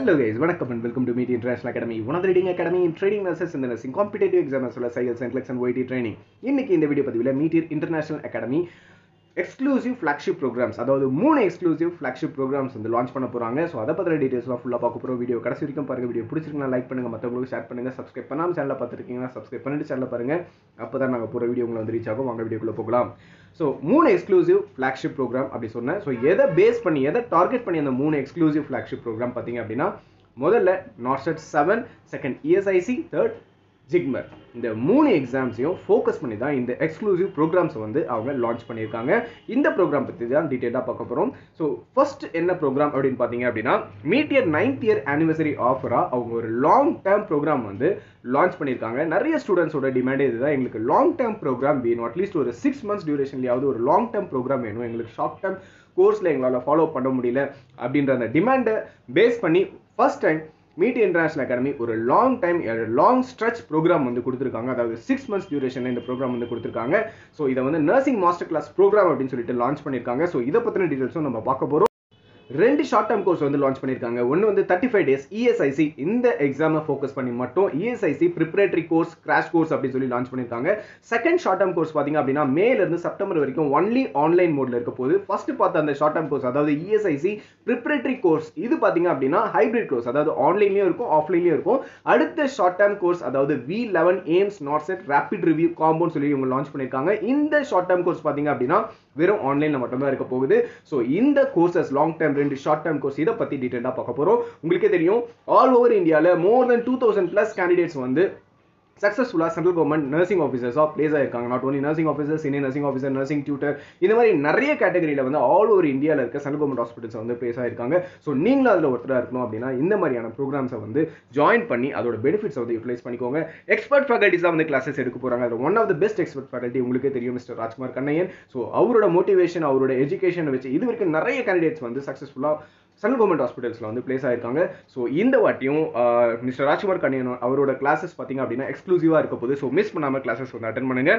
Hello guys, வணக்கம் and welcome to Meet International Academy, one of the leading academy in trading nurses in the nursing competitive exam as well as IELTS and CLEX and YT training. இன்னைக்கு இந்த video பதிவில் Meteor international academy exclusive flagship programs அதாவது மூணு exclusive flagship programs வந்து launch பண்ண போகிறாங்க so அதை பற்றின டீட்டெயில்ஸ்லாம் ஃபுல்லாக பார்க்க போகிறோம் வீடியோ கடைசி வரைக்கும் பாருங்கள் வீடியோ பிடிச்சிருக்கா லைக் பண்ணுங்கள் மற்றவங்களுக்கு ஷேர் பண்ணுங்கள் சப்ஸ்கிரைப் பண்ணாமல் சேனலில் பார்த்துருக்கீங்கன்னா சப்ஸ்கிரைப் பண்ணிட்டு சேனலில் பாருங்கள் அப்போ தான் நாங்கள் போகிற வீடியோ உங்களை வந்து ரீச் ஆகும் வாங்க வீடியோக்குள்ளே போகலாம் ஸோ மூணு எக்ஸ்க்ளூசிவ் ஃப்ளாக்ஷிப் ப்ரோக்ராம் அப்படி சொன்னேன் ஸோ எதை பேஸ் பண்ணி எதை டார்கெட் பண்ணி அந்த மூணு எக்ஸ்க்ளூசிவ் ஃப்ளாக்ஷிப் ப்ரோக்ராம் பார்த்தீங்க அப்படின்னா முதல்ல NORCET seven second ESIC third JIPMER இந்த மூணு எக்ஸாம்ஸையும் ஃபோக்கஸ் பண்ணி தான் இந்த எக்ஸ்க்ளூசிவ் ப்ரோக்ராம்ஸ் வந்து அவங்க லான்ச் பண்ணியிருக்காங்க இந்த ப்ரோக்ராம் பற்றி தான் டீட்டெயிலாக பார்க்க போகிறோம் ஸோ ஃபர்ஸ்ட் என்ன ப்ரோக்ராம் அப்படின்னு பார்த்தீங்க அப்படின்னா மீட்டியர் நைன்த் இயர் ஆனிவர்சரி ஆஃபராக அவங்க ஒரு லாங் டேர்ம் ப்ரோக்ராம் வந்து லான்ச் பண்ணியிருக்காங்க நிறைய ஸ்டூடெண்ட்ஸோட டிமாண்ட் இதுதான் எங்களுக்கு லாங் டேர்ம் ப்ரோக்ராம் வேணும் அட்லீஸ்ட் ஒரு சிக்ஸ் மந்த்ஸ் டியூரேஷன்லையாவது ஒரு லாங் டேர்ம் ப்ரோக்ராம் வேணும் எங்களுக்கு ஷார்ட் டேர்ம் கோர்ஸில் எங்களால் ஃபாலோ பண்ண முடியல அப்படின்ற அந்த டிமாண்டை பேஸ் பண்ணி first time Meteor international academy ஒரு long time long stretch program வந்து கொடுத்துருக்காங்க அதாவது சிக்ஸ் மந்த்ஸ் டியூரேஷனில் இந்த ப்ரோக்ராம் வந்து கொடுத்துருக்காங்க ஸோ இதை வந்து நர்சிங் மாஸ்டர் கிளாஸ் ப்ரோக்ராம் அப்படின்னு சொல்லிட்டு லான்ச் பண்ணியிருக்காங்க ஸோ இதை பற்றின டீட்டெயில்ஸும் நம்ம பார்க்க போகிறோம் ரெண்டு ஷார்ட் டேர்ம் கோர்ஸ் வந்து லான்ச் பண்ணியிருக்காங்க ஒன்று வந்து தேர்ட்டி ஃபைவ் டேஸ் இஎஸ்ஐசி இந்த எக்ஸாமை ஃபோக்கஸ் பண்ணி மட்டும் ESIC preparatory course crash course அப்படின்னு சொல்லி லான்ச் பண்ணியிருக்காங்க செகண்ட் ஷார்ட் டேர்ம் கோர்ஸ் பார்த்தீங்க அப்படின்னா மேல இருந்து செப்டம்பர் வரைக்கும் ஒன்லி ஆன்லைன் மோட்ல இருக்க போது ஃபர்ஸ்ட் பார்த்த அந்த ஷார்ட் டேர்ம் கோர்ஸ் அதாவது இஎஸ்ஐசி ப்ரிப்பரேட்டரி கோர்ஸ் இது பார்த்தீங்க அப்படின்னா ஹைபிரிட் கோர்ஸ் அதாவது ஆன்லைன்லயும் இருக்கும் ஆஃப்லைன்லயும் இருக்கும் அடுத்த ஷார்ட் டேர்ம் கோர்ஸ் அதாவது V eleven AIIMS NORCET rapid review காம்போன்னு சொல்லி இவங்க லான்ச் பண்ணியிருக்காங்க இந்த ஷார்ட் டேர்ம் கோர்ஸ் பார்த்தீங்க அப்படின்னா வெறும் ஆன்லைனில் மட்டும்தான் இருக்க போகுது ஸோ இந்த கோர்சஸ் லாங் டேர்ம் ரெண்டு ஷார்ட் டேர்ம் கோர்ஸ் இதை பற்றி டீட்டெயிலாக பார்க்க போகிறோம் உங்களுக்கே தெரியும் ஆல் ஓவர் இந்தியாவில் more than two thousand plus candidates வந்து சக்ஸஸ்ஃபுல்லாக சென்ட்ரல் கவர்மெண்ட் நர்சிங் ஆஃபீஸர்ஸாக பிளேஸ் ஆயிருக்காங்க not only nursing officer senior nursing officer nursing tutor இந்த மாதிரி நிறைய கேட்டகரியில் வந்து ஆல் ஓவர் இந்தியாவில் இருக்க சென்ட்ரல் கவர்மெண்ட் ஹாஸ்பிட்டல்ஸ் வந்து பிளேஸ் ஆயிருக்காங்க ஸோ நீங்களும் அதில் ஒருத்தராக இருக்கணும் அப்படின்னா இந்த மாதிரியான ப்ரோக்ராம்ஸை வந்து ஜாயின் பண்ணி அதோட பெனிஃபிட்ஸை வந்து யூட்டிலைஸ் பண்ணிக்கோங்க எக்ஸ்பர்ட் ஃபேக்கல்ட்டிஸ் தான் வந்து கிளாஸஸ் எடுக்க போகிறாங்க அது one of the best expert faculty உங்களுக்கே தெரியும் மிஸ்டர் ராஜ்குமார் கண்ணையன் ஸோ அவரோட மோட்டிவேஷன் அவரோட எஜுகேஷனை வச்சு இது வரைக்கும் நிறைய கேண்டிடேட்ஸ் வந்து சக்ஸஸ்ஃபுல்லாக சென்ட்ரல் கவர்மெண்ட் ஹாஸ்பிட்டல்ஸில் வந்து பிளேஸ் ஆயிருக்காங்க ஸோ இந்த வாட்டியும் மிஸ்டர் ராஜ்குமார் கண்ணியன் அவரோட கிளாஸஸ் பார்த்தீங்க அப்படின்னா எக்ஸ்க்ளூசிவாக இருக்க போது ஸோ மிஸ் பண்ணாமல் கிளாஸஸ் வந்து அட்டன் பண்ணுங்க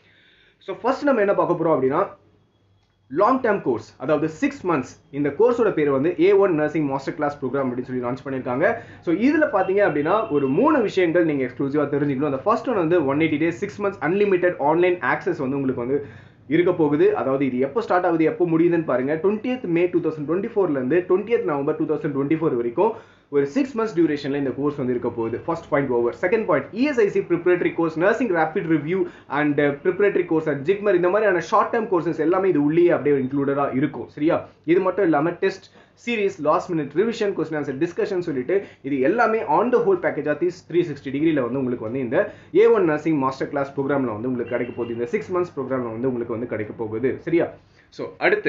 ஸோ ஃபர்ஸ்ட் நம்ம என்ன பார்க்க போகிறோம் அப்படின்னா லாங் டேர்ம் கோர்ஸ் அதாவது சிக்ஸ் மந்த்ஸ் இந்த கோர்ஸோட பேர் வந்து A one nursing master class program அப்படின்னு சொல்லி லான்ச் பண்ணியிருக்காங்க ஸோ இதில் பார்த்தீங்க அப்படின்னா ஒரு மூணு விஷயங்கள் நீங்கள் எக்ஸ்க்ளூசிவாக தெரிஞ்சுக்கணும் அந்த ஃபர்ஸ்ட் ஒன் வந்து one eighty days six months unlimited online access வந்து உங்களுக்கு வந்து இருக்க போகுது அதாவது இது எப்போ ஸ்டார்ட் ஆகுது எப்போ முடியுதுன்னு பாருங்க twentieth May two thousand twenty ஃபோர்லேருந்து twentieth November two thousand twenty four வரைக்கும் ஒரு சிக்ஸ் மந்த்ஸ் டியூரேஷனில் இந்த கோர்ஸ் வந்து இருக்க போகுது first point over second point ESIC preparatory course nursing rapid review and preparatory course and JIPMER இந்த மாதிரியான ஷார்ட் டேர்ம் கோர்சஸ் எல்லாமே இது உள்ளே அப்படியே இன்க்ளூடடாக இருக்கும் சரியா இது மட்டும் இல்லாமல் test series last minute revision question answer discussion சொல்லிட்டு இது எல்லாமே on the whole package of these three sixty டிகிரியில் வந்து உங்களுக்கு வந்து இந்த A one nursing master class ப்ரோக்ராமில் வந்து உங்களுக்கு கிடைக்க போகுது இந்த சிக்ஸ் மந்த்ஸ் ப்ரோக்ராமில் வந்து உங்களுக்கு வந்து கிடைக்க போகுது சரியா ஸோ அடுத்து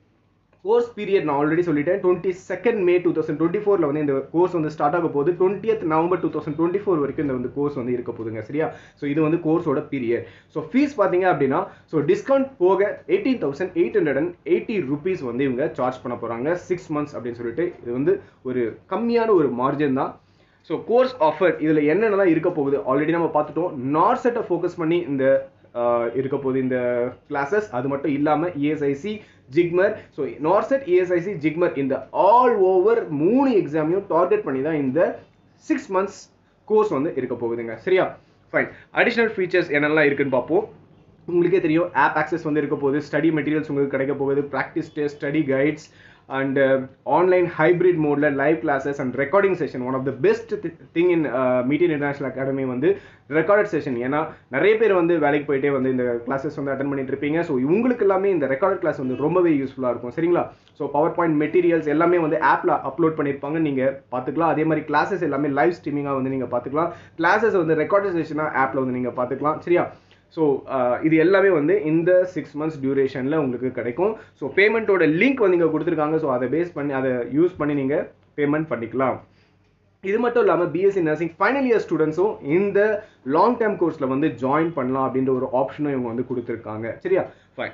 கோர்ஸ் பீரியட் நான் ஆல்ரெடி சொல்லிட்டேன் twenty second May two thousand twenty ஃபோரில் வந்து இந்த கோர்ஸ் வந்து ஸ்டார்ட் ஆக போகுது twentieth November two thousand twenty four வரைக்கும் இந்த வந்து கோர்ஸ் வந்து இருக்க போதுங்க சரியா ஸோ இது வந்து கோர்ஸோட பீரியட் ஸோ ஃபீஸ் பார்த்தீங்க அப்படின்னா ஸோ டிஸ்கவுண்ட் போக eighteen thousand eight hundred and eighty rupees வந்து இவங்க சார்ஜ் பண்ண போகிறாங்க சிக்ஸ் மந்த்ஸ் அப்படின்னு சொல்லிட்டு இது வந்து ஒரு கம்மியான ஒரு மார்ஜின் தான் ஸோ கோர்ஸ் ஆஃபர் இதில் என்னென்னலாம் இருக்க போகுது ஆல்ரெடி நம்ம பார்த்துட்டோம் நார்த் செட்டை ஃபோக்கஸ் பண்ணி இந்த இருக்க போகுது இந்த கிளாஸஸ் அது மட்டும் இல்லாமல் ESIC JIPMER so NORCET ESIC JIPMER இந்த ஆல் ஓவர் மூணு எக்ஸாமையும் டார்கெட் பண்ணி தான் இந்த சிக்ஸ் மந்த்ஸ் கோர்ஸ் வந்து இருக்க போகுதுங்க சரியா ஃபைன் அடிஷ்னல் ஃபீச்சர்ஸ் என்னெல்லாம் இருக்குன்னு பார்ப்போம் உங்களுக்கே தெரியும் ஆப் ஆக்சஸ் வந்து இருக்க போகுது ஸ்டடி மெட்டீரியல்ஸ் உங்களுக்கு கிடைக்க போகுது practice test study guides and online hybrid மோடில் live classes and recording session one of the best thing in Meteor international academy வந்து ரெக்கார்டட் செஷன் ஏன்னா நிறைய பேர் வந்து வேலைக்கு போயிட்டே வந்து இந்த கிளாஸஸ் வந்து அட்டன் பண்ணிட்டு இருப்பீங்க ஸோ இவங்களுக்கு எல்லாமே இந்த ரெக்கார்டட் கிளாஸ் வந்து ரொம்பவே யூஸ்ஃபுல்லாக இருக்கும் சரிங்களா ஸோ பவர் பாயிண்ட் மெட்டீரியல்ஸ் எல்லாமே வந்து ஆப்பில் அப்லோட் பண்ணியிருப்பாங்க நீங்கள் பார்த்துக்கலாம் அதே மாதிரி கிளாஸஸ் எல்லாமே லைவ் ஸ்ட்ரீமிங்காக வந்து நீங்கள் பார்த்துக்கலாம் கிளாஸஸ் வந்து ரெக்கார்டட் செஷனாக ஆப்பில் வந்து நீங்கள் பார்த்துக்கலாம் சரியா ஸோ இது எல்லாமே வந்து இந்த சிக்ஸ் மந்த்ஸ் டியூரேஷனில் உங்களுக்கு கிடைக்கும் ஸோ பேமெண்ட்டோட லிங்க் வந்து இங்கே கொடுத்துருக்காங்க ஸோ அதை பேஸ் பண்ணி அதை யூஸ் பண்ணி நீங்கள் பேமெண்ட் பண்ணிக்கலாம் இது மட்டும் இல்லாமல் பிஎஸ்சி நர்சிங் ஃபைனல் இயர் ஸ்டூடெண்ட்ஸும் இந்த லாங் டேர்ம் கோர்ஸில் வந்து ஜாயின் பண்ணலாம் அப்படின்ற ஒரு ஆப்ஷனும் இவங்க வந்து கொடுத்துருக்காங்க சரியா fine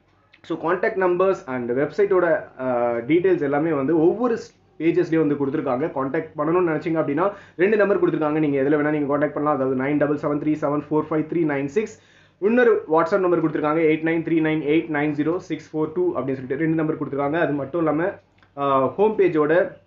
so contact numbers and வெப்சைட்டோட டீட்டெயில்ஸ் எல்லாமே வந்து ஒவ்வொரு பேஜஸ்லேயே வந்து கொடுத்துருக்காங்க காண்டாக்ட் பண்ணணும்னு நினச்சிங்க அப்படின்னா ரெண்டு நம்பர் கொடுத்துருக்காங்க நீங்கள் எதில் வேணால் நீங்கள் காண்டாக்ட் பண்ணலாம் அதாவது nine double seven three seven four five three nine six இன்னொரு வாட்ஸ்அப் நம்பர் கொடுத்துருக்காங்க eight nine three nine eight nine zero six four two அப்படின்னு சொல்லிட்டு ரெண்டு நம்பர் கொடுத்துருக்காங்க அது மட்டும் இல்லாமல் ஹோம் பேஜோட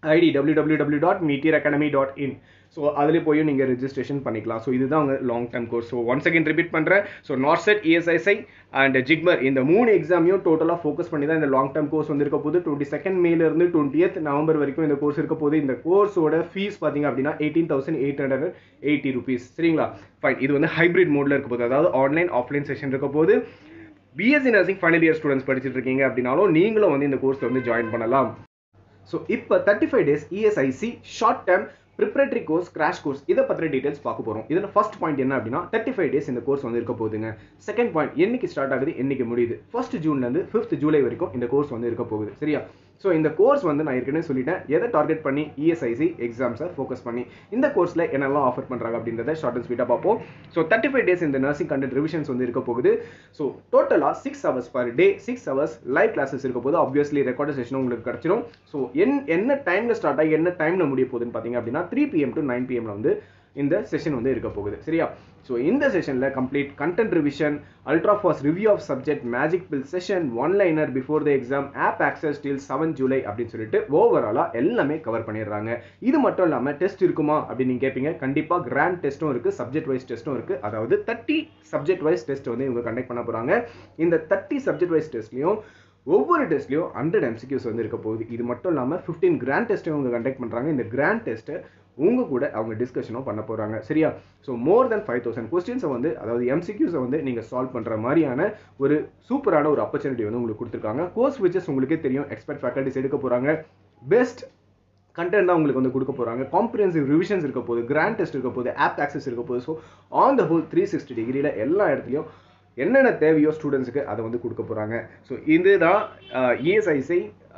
ID W W W dot Meteor academy dot in so அதில் போய் நீங்கள் ரெஜிஸ்ட்ரேஷன் பண்ணிக்கலாம் ஸோ இதுதான் உங்கள் long term course so one second repeat பண்ணுறேன் so NORCET ESIC and JIPMER இந்த மூணு எக்ஸாமையும் டோட்டலாக ஃபோக்கஸ் பண்ணி தான் இந்த லாங் டர்ம் கோர்ஸ் வந்து இருக்க போது டுவெண்ட்டி செகண்ட் மேலேருந்து டுவெண்ட்டியத் நவம்பர் வரைக்கும் இந்த கோர்ஸ் இருக்க போது இந்த கோர்ஸோட ஃபீஸ் பார்த்தீங்க அப்படின்னா eighteen thousand eight hundred eighty rupees சரிங்களா ஃபைன் இது வந்து ஹைப்ரிட் மோடில் இருக்க போது அதாவது ஆன்லைன் ஆஃப்லைன் செஷன் இருக்க போது BSc nursing final year students படிச்சுட்டு இருக்கீங்க அப்படின்னாலும் நீங்களும் வந்து இந்த கோர்ஸ் வந்து ஜாயின் பண்ணலாம் ஸோ இப்போ thirty five days ESIC short term preparatory course crash course இதை பற்றின டீடைல்ஸ் பார்க்க போகிறோம் இதில் ஃபர்ஸ்ட் பாயிண்ட் என்ன அப்படின்னா தேர்ட்டி ஃபைவ் டேஸ் இந்த கோர்ஸ் வந்து இருக்க போகுதுங்க செகண்ட் பாயிண்ட் என்னைக்கு ஸ்டார்ட் ஆகுது என்னைக்கு முடியுது ஃபர்ஸ்ட் ஜூன்லேருந்து ஃபிஃப்த் ஜூலை வரைக்கும் இந்த கோர்ஸ் வந்து இருக்க போகுது சரியா ஸோ இந்த கோர்ஸ் வந்து நான் ஏற்கனவே சொல்லிட்டேன் எதை டார்கெட் பண்ணி இஎஸ்ஐசி எக்ஸாம்ஸை ஃபோக்கஸ் பண்ணி இந்த கோர்ஸில் என்னெல்லாம் ஆஃபர் பண்ணுறாங்க அப்படின்றத ஷார்ட் அண்ட் ஸ்வீட்டாக பார்ப்போம் ஸோ தேர்ட்டி ஃபைவ் டேஸ் இந்த நர்சிங் கண்டென்ட் ரிவிஷன்ஸ் வந்து இருக்க போகுது ஸோ டோட்டலாக six hours per day six hours live classes இருக்க போது ஆப்வியஸ்லி ரெக்கார்ட் செஷன் உங்களுக்கு கிடச்சிரும் ஸோ என் என்ன டைமில் ஸ்டார்ட் ஆகி என்ன டைமில் முடிய போகுதுன்னு பார்த்தீங்க அப்படின்னா த்ரீ பிஎம் டு நைன் பிஎம்ல வந்து இந்த செஷன் வந்து இருக்க போகுது சரியா ஸோ இந்த செஷனில் complete content revision ultra fast review of subject magic pill session one liner before the exam app access till seven July அப்படின்னு சொல்லிட்டு ஓவராலாக எல்லாமே கவர் பண்ணிடுறாங்க இது மட்டும் இல்லாமல் டெஸ்ட் இருக்குமா அப்படின்னு நீங்கள் கேட்பீங்க கண்டிப்பாக கிராண்ட் டெஸ்ட்டும் இருக்குது சப்ஜெக்ட் வைஸ் டெஸ்ட்டும் இருக்குது அதாவது தேர்ட்டி சப்ஜெக்ட் வைஸ் டெஸ்ட் வந்து இவங்க கண்டக்ட் பண்ண போகிறாங்க இந்த தேர்ட்டி சப்ஜெக்ட் வைஸ் டெஸ்ட்லையும் ஒவ்வொரு டெஸ்ட்லையும் ஹண்ட்ரட் எம்சிக்யூஸ் வந்து இருக்க போகுது இது மட்டும் இல்லாமல் ஃபிஃப்டீன் கிராண்ட் டெஸ்ட்டையும் அவங்க கண்டக்ட் பண்ணுறாங்க இந்த கிராண்ட் டெஸ்ட்டை உங்கள் கூட அவங்க டிஸ்கஷனும் பண்ண போகிறாங்க சரியா so more than five thousand கொஸ்டின்ஸை வந்து அதாவது எம்சிக்யூஸை வந்து நீங்கள் சால்வ் பண்ணுற மாதிரியான ஒரு சூப்பரான ஒரு ஆப்பர்ச்சுனிட்டி வந்து உங்களுக்கு கொடுத்துருக்காங்க கோர்ஸ் விச்சஸ் உங்களுக்கே தெரியும் எக்ஸ்பர்ட் ஃபேக்கல்டிஸ் எடுக்க போகிறாங்க பெஸ்ட் கண்டென்ட் தான் உங்களுக்கு வந்து கொடுக்க போகிறாங்க காம்ப்ரிஹென்சிவ் ரிவிஷன்ஸ் இருக்க போகுது கிராண்ட் டெஸ்ட் இருக்க போகுது ஆப் ஆக்சஸ் இருக்க போகுது so on the whole three sixty டிகிரியில் எல்லா இடத்துலையும் என்னென்ன தேவையோ ஸ்டூடெண்ட்ஸுக்கு அதை வந்து கொடுக்க போகிறாங்க ஸோ இதுதான் இஎஸ்ஐசி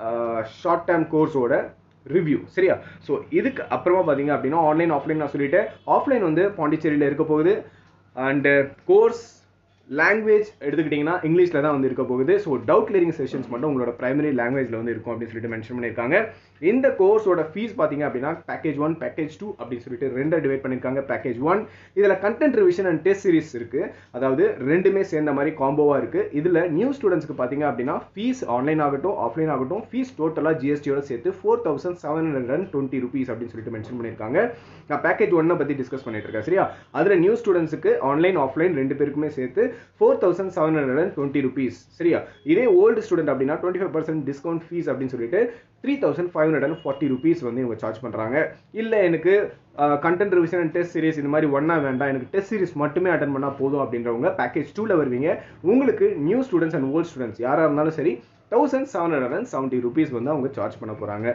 ஷார்ட் டேர்ம் கோர்ஸோட ரிவ்யூ சரியா ஸோ இதுக்கு அப்புறமா பார்த்தீங்க அப்படின்னா ஆன்லைன் ஆஃப்லைன் நான் சொல்லிட்டேன் ஆஃப்லைன் வந்து பாண்டிச்சேரியில் இருக்க போகுது அண்டு கோர்ஸ் லாங்குவேஜ் எடுத்துக்கிட்டிங்கன்னா இங்கிலீஷில் தான் வந்து இருக்க போகுது ஸோ டவுட் கிளியரிங் செஷன்ஸ் மட்டும் உங்களோட பிரைமரி லாங்குவேஜில் வந்து இருக்கும் அப்படின்னு சொல்லிட்டு மென்ஷன் பண்ணியிருக்காங்க இந்த கோர்ஸோட ஃபீஸ் பார்த்தீங்க அப்படின்னா பேக்கேஜ் ஒன் பேக்கேஜ் டூ அப்படின்னு சொல்லிட்டு ரெண்டு டிவைட் பண்ணியிருக்காங்க பேக்கேஜ் ஒன் இதில் content revision and test series இருக்குது அதாவது ரெண்டுமே சேர்ந்த மாதிரி காம்போவாக இருக்குது இதில் நியூ ஸ்டூடெண்ட்ஸ்க்கு பார்த்தீங்க அப்படின்னா ஃபீஸ் ஆன்லைன் ஆகட்டும் ஆஃப்லைன் ஆகட்டும் ஃபீஸ் டோட்டலாக ஜிஎஸ்டியோட சேர்த்து four thousand seven hundred and twenty rupees அப்படின்னு சொல்லிட்டு மென்ஷன் பண்ணியிருக்காங்க நான் பேக்கேஜ் ஒன்னை பற்றி டிஸ்கஸ் பண்ணிட்டு இருக்கேன் சரியா அதில் நியூ ஸ்டூடெண்ட்ஸுக்கு ஆன்லைன் ஆஃப்லைன் ரெண்டு பேருக்குமே சேர்த்து four thousand seven hundred and twenty rupees சரியா இதே ஓல்டு ஸ்டூடெண்ட் அப்படின்னா twenty five percent discount fees அப்படின்னு சொல்லிட்டு three thousand five hundred and forty rupees வந்து இவங்க சார்ஜ் பண்ணுறாங்க இல்லை எனக்கு content revision and test series இந்த மாதிரி ஒன்றா வேண்டாம் எனக்கு டெஸ்ட் சீரிஸ் மட்டுமே அட்டன் பண்ணால் போதும் அப்படின்றவங்க பேக்கேஜ் டூவில் வருவீங்க உங்களுக்கு new students and old students யாராக இருந்தாலும் சரி thousand seven hundred and seventy rupees வந்து அவங்க சார்ஜ் பண்ண போகிறாங்க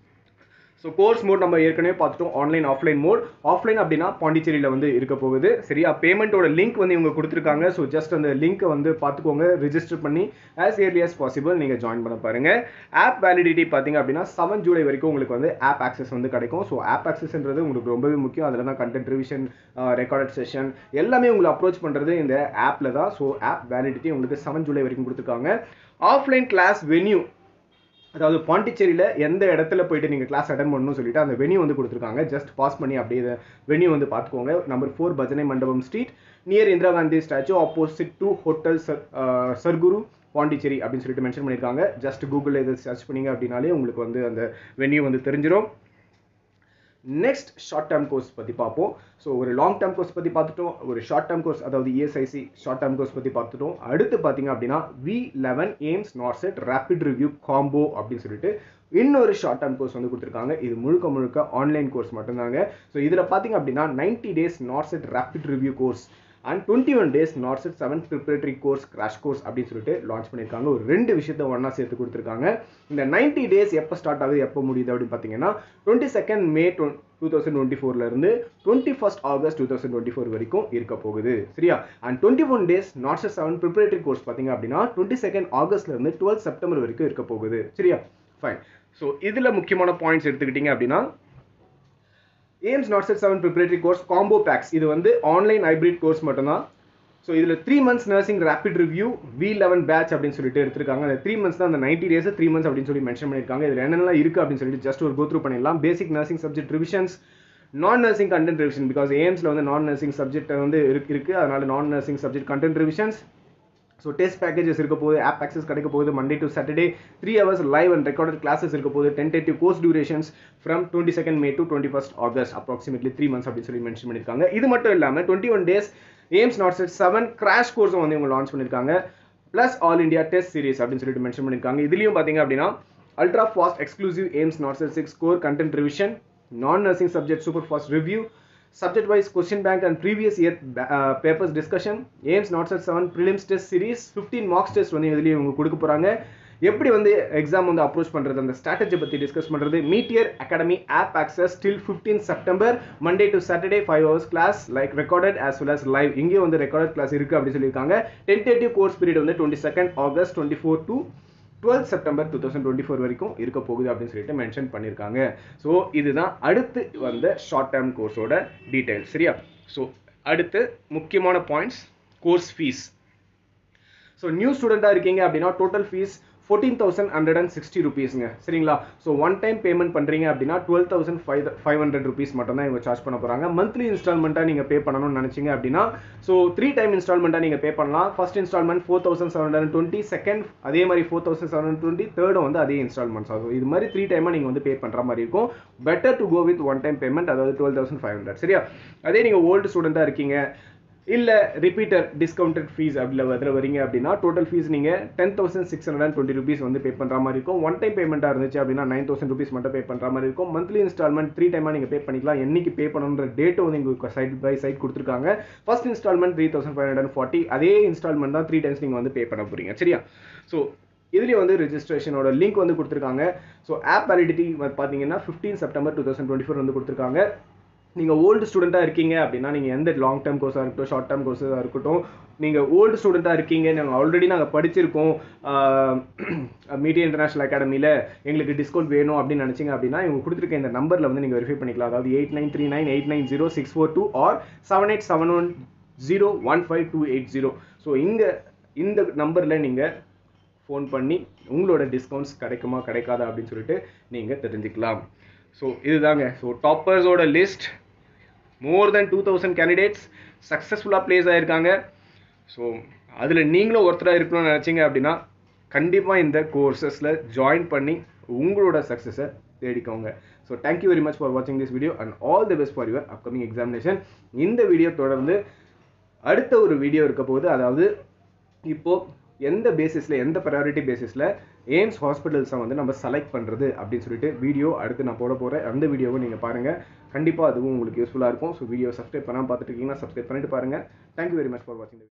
ஸோ கோர்ஸ் மோட் நம்ம ஏற்கனவே பார்த்துட்டோம் ஆன்லைன் ஆஃப்லைன் மோட் ஆஃப்லைன் அப்படின்னா பாண்டிச்சேரியில் வந்து இருக்க போகுது சரியா பேமெண்ட்டோட லிங்க் வந்து இவங்க கொடுத்துருக்காங்க ஸோ ஜஸ்ட் அந்த லிங்க்கை வந்து பார்த்துக்கோங்க ரிஜிஸ்டர் பண்ணி ஆஸ் ஏர்லி as பாசிபிள் நீங்கள் ஜாயின் பண்ண பாருங்க ஆப் வேலிடிட்டி பார்த்தீங்க அப்படின்னா செவன் ஜூலை வரைக்கும் உங்களுக்கு வந்து ஆப் ஆக்சஸ் வந்து கிடைக்கும் ஸோ ஆப் ஆக்சஸ்ன்றது உங்களுக்கு ரொம்பவே முக்கியம் அதில் தான் கண்டென்ட் ரிவிஷன் ரெக்கார்டட் செஷன் எல்லாமே உங்களை அப்ரோச் பண்ணுறது இந்த ஆப்பில் தான் ஸோ ஆப் வேலிடிட்டி உங்களுக்கு செவன் ஜூலை வரைக்கும் கொடுத்துருக்காங்க ஆஃப்லைன் கிளாஸ் வென்யூ அதாவது பாண்டிச்சேரியில் எந்த இடத்துல போயிட்டு நீங்கள் கிளாஸ் அட்டன் பண்ணணும்னு சொல்லிட்டு அந்த வென்யூ வந்து கொடுத்துருக்காங்க ஜஸ்ட் பாஸ் பண்ணி அப்படியே வென்யூ வந்து பார்த்துக்கோங்க number four Bhajanai Mandapam street near Indira Gandhi statue opposite to hotel Sarguru Pondicherry அப்படின்னு சொல்லிட்டு மென்ஷன் பண்ணியிருக்காங்க ஜஸ்ட் கூகுளில் இதை சர்ச் பண்ணீங்க அப்படின்னாலே உங்களுக்கு வந்து அந்த வென்யூ வந்து தெரிஞ்சிடும் நெக்ஸ்ட் ஷார்ட் டேர்ம் கோர்ஸ் பற்றி பார்ப்போம் ஸோ ஒரு லாங் டேர்ம் கோர்ஸ் பற்றி பார்த்துட்டோம் ஒரு ஷார்ட் டேர்ம் கோர்ஸ் அதாவது இஎஸ்ஐசி ஷார்ட் டேர்ம் கோர்ஸ் பற்றி பார்த்துட்டோம் அடுத்து பார்த்தீங்க அப்படின்னா V eleven AIIMS NORCET rapid review combo அப்படின்னு சொல்லிட்டு இன்னொரு ஷார்ட் டேர்ம் கோர்ஸ் வந்து கொடுத்துருக்காங்க இது முழுக்க முழுக்க ஆன்லைன் கோர்ஸ் மட்டும்தாங்க ஸோ இதில் பார்த்தீங்க அப்படின்னா ninety days NORCET rapid review course and twenty one days NORCET seven preparatory course crash course அப்படின்னு சொல்லிட்டு லான்ச் பண்ணியிருக்காங்க ஒரு ரெண்டு விஷயத்த ஒன்றா சேர்த்து கொடுத்துருக்காங்க இந்த நைன்டி டேஸ் எப்போ ஸ்டார்ட் ஆகுது எப்போ முடியுது அப்படின்னு பார்த்தீங்கன்னா twenty second May two thousand twenty ஃபோர்லேருந்து twenty first August two thousand twenty four வரைக்கும் இருக்க போகுது சரியா and twenty one days NORCET seven preparatory course பார்த்தீங்க அப்படின்னா டுவெண்ட்டி செகண்ட் ஆகஸ்ட்லேருந்து டுவெல் செப்டம்பர் வரைக்கும் இருக்க போகுது சரியா ஃபைன் ஸோ இதில் முக்கியமான பாயிண்ட்ஸ் எடுத்துக்கிட்டிங்க அப்படின்னா AIIMS NORCET seven preparatory course combo packs இது வந்து ஆன்லைன் ஹைப்ரிட் கோர்ஸ் மட்டும்தான் ஸோ இதில் three months nursing rapid review V eleven batch அப்படின்னு சொல்லிட்டு எடுத்திருக்காங்க அந்த த்ரீ மந்த்ஸ் தான் அந்த நைன்டி டேஸ் த்ரீ மந்த்ஸ் அப்படின்னு சொல்லி மென்ஷன் பண்ணியிருக்காங்க இதில் என்னென்னலாம் இருக்குது அப்படின்னு சொல்லிட்டு ஜஸ்ட் ஒரு கோத்ரூ பண்ணிடலாம் basic nursing subject revisions non nursing content revision because ஏம்ஸில் வந்து நான் நர்சிங் சப்ஜெக்ட் வந்து இருக்கு இருக்குது அதனால non nursing subject content revisions so test packages இருக்க போகுது ஆப் ஆக்சஸ் கிடைக்க போகுது Monday to Saturday three hours live and recorded classes இருக்க போகுது tentative course durations from twenty second May to twenty first August approximately three months அப்படின்னு சொல்லி mention பண்ணியிருக்காங்க இது மட்டும் இல்லாமல் twenty one days AIIMS NORCET seven crash கோர்ஸும் வந்து இவங்க லான்ச் பண்ணியிருக்காங்க plus all India test series அப்படின்னு சொல்லிட்டு மென்ஷன் பண்ணியிருக்காங்க இதுலேயும் பார்த்தீங்க அப்படின்னா ultra fast exclusive AIIMS NORCET six core content revision non nursing subject super fast review subject wise question bank and previous year uh, papers discussion aims not set 7 prelims test series 15 marks test வந்து இதுலயும் இவங்க கொடுக்க போறாங்க எப்படி வந்து exam வந்து approach பண்றது அந்த ஸ்ட்ராட்டஜி பத்தி டிஸ்கஸ் பண்றது Meteor Academy app access till 15 September Monday to Saturday five hours class like recorded as well as live இங்கேயும் வந்து ரெக்கார்டட் கிளாஸ் இருக்கு அப்படி சொல்லியிருக்காங்க டென்டேட்டிவ் கோர்ஸ் பீரியட் வந்து twenty second August twenty four to twelve September two thousand twenty four வரைக்கும் இருக்க போகுது அப்படின்னு சொல்லிட்டு மென்ஷன் பண்ணியிருக்காங்க ஸோ இதுதான் அடுத்து வந்த ஷார்ட் டேர்ம் கோர்ஸோட டீட்டெயில் சரியா ஸோ அடுத்து முக்கியமான points course fees so new ஸ்டூடெண்ட்டாக இருக்கீங்க அப்படின்னா total fees fourteen thousand hundred and sixty ருபீஸ்ங்க சரிங்களா ஸோ ஒன் டைம் பேமெண்ட் பண்ணுறீங்க அப்படின்னா twelve thousand five five hundred rupees மட்டும் தான் இவங்க சார்ஜ் பண்ண போகிறாங்க மந்த்லி இன்ஸ்டால்மெண்ட்டாக நீங்கள் பே பண்ணணும்னு நினச்சிங்க அப்படின்னா ஸோ த்ரீ டைம் இன்ஸ்டால்மெண்ட்டாக நீங்கள் பே பண்ணலாம் first installment four thousand seven hundred twenty second அதே மாதிரி four thousand seven hundred twenty தேர்டும் வந்து அதே இன்ஸ்டால்மெண்ட்ஸ் ஆகும் இது மாதிரி த்ரீ டைமாக நீங்கள் வந்து பே பண்ணுற மாதிரி இருக்கும் better to go with one time payment அதாவது டுவெல் தௌசண்ட் ஃபைவ் ஹண்ட்ரட் சரியா அதே நீங்கள் ஓல்டு ஸ்டூடெண்ட்டாக இருக்கீங்க இல்லை ரிப்பீட்டர் டிஸ்கவுண்டட் ஃபீஸ் அப்படில அதில் வரீங்க அப்படின்னா டோட்டல் ஃபீஸ் நீங்கள் ten thousand six hundred and twenty rupees வந்து பே பண்ணுற மாதிரி இருக்கும் ஒன் டைம் பேமெண்ட்டாக இருந்துச்சு அப்படின்னா நைன் தௌசண்ட் ருபீஸ் மட்டும் பே பண்ணுற மாதிரி இருக்கும் மந்த்லி இன்ஸ்டால்மெண்ட் த்ரீ டைமாக நீங்கள் பே பண்ணிக்கலாம் என்னைக்கு பே பண்ணணுன்ற டேட்டும் வந்து உங்களுக்கு சைட் பை சைட் கொடுத்துருக்காங்க first installment three thousand five hundred forty அதே இன்ஸ்டால்மெண்ட் தான் த்ரீ டைம்ஸ் நீங்கள் வந்து பே பண்ண போகிறீங்க சரியா ஸோ இதுலேயும் வந்து ரெஜிஸ்ட்ரேஷனோட லிங்க் வந்து கொடுத்துருக்காங்க ஸோ ஆப் வேலிடிட்டி பார்த்தீங்கன்னா fifteen September two thousand twenty four வந்து கொடுத்துருக்காங்க நீங்கள் ஓல்டு ஸ்டூடெண்ட்டாக இருக்கீங்க அப்படின்னா நீங்கள் எந்த லாங் டேர்ம் கோர்ஸாக இருக்கட்டும் ஷார்ட் டேர்ம் கோர்ஸாக இருக்கட்டும் நீங்கள் ஓல்டு ஸ்டூடெண்ட்டாக இருக்கீங்க நாங்கள் ஆல்ரெடி நாங்கள் படிச்சிருக்கோம் மீடியா இன்டர்நேஷனல் அகாடமியில் எங்களுக்கு டிஸ்கவுண்ட் வேணும் அப்படின்னு நினச்சிங்க அப்படின்னா இவங்க கொடுத்துருக்க இந்த நம்பரில் வந்து நீங்கள் வெரிஃபை பண்ணிக்கலாம் அதாவது eight nine three nine eight nine zero six four two or seven eight seven one zero one five two eight zero so இங்கே இந்த நம்பரில் நீங்கள் ஃபோன் பண்ணி உங்களோட டிஸ்கவுண்ட்ஸ் கிடைக்குமா கிடைக்காதா அப்படின்னு சொல்லிட்டு நீங்கள் தெரிஞ்சுக்கலாம் ஸோ இதுதாங்க ஸோ டாப்பர்ஸோட list more than two thousand candidates சக்ஸஸ்ஃபுல்லாக ப்ளேஸ் ஆகிருக்காங்க ஸோ அதில் நீங்களும் ஒருத்தராக இருக்கணும்னு நினச்சிங்க அப்படின்னா கண்டிப்பாக இந்த கோர்சஸில் ஜாயின் பண்ணி உங்களோட சக்ஸஸை தேடிக்கோங்க so thank you very much for வாட்சிங் this video and all the best for your upcoming examination இந்த வீடியோ தொடர்ந்து அடுத்த ஒரு வீடியோ இருக்க போது அதாவது இப்போது எந்த பேசிஸில் எந்த ப்ரையாரிட்டி பேசிஸில் எய்ம்ஸ் ஹாஸ்பிட்டல்ஸை வந்து நம்ம செலக்ட் பண்ணுறது அப்படின்னு சொல்லிட்டு வீடியோ அடுத்து நான் போட போகிறேன் அந்த வீடியோவை நீங்கள் பாருங்கள் கண்டிப்பாக அதுவும் உங்களுக்கு யூஸ்ஃபுல்லாக இருக்கும் ஸோ வீடியோ சப்ஸ்கிரைப் பண்ணாமல் பார்த்துட்டு இருக்கீங்கன்னா சப்ஸ்கிரைப் பண்ணிட்டு பாருங்கள் தேங்க்யூ வெரி மச் ஃபார் வாட்சிங்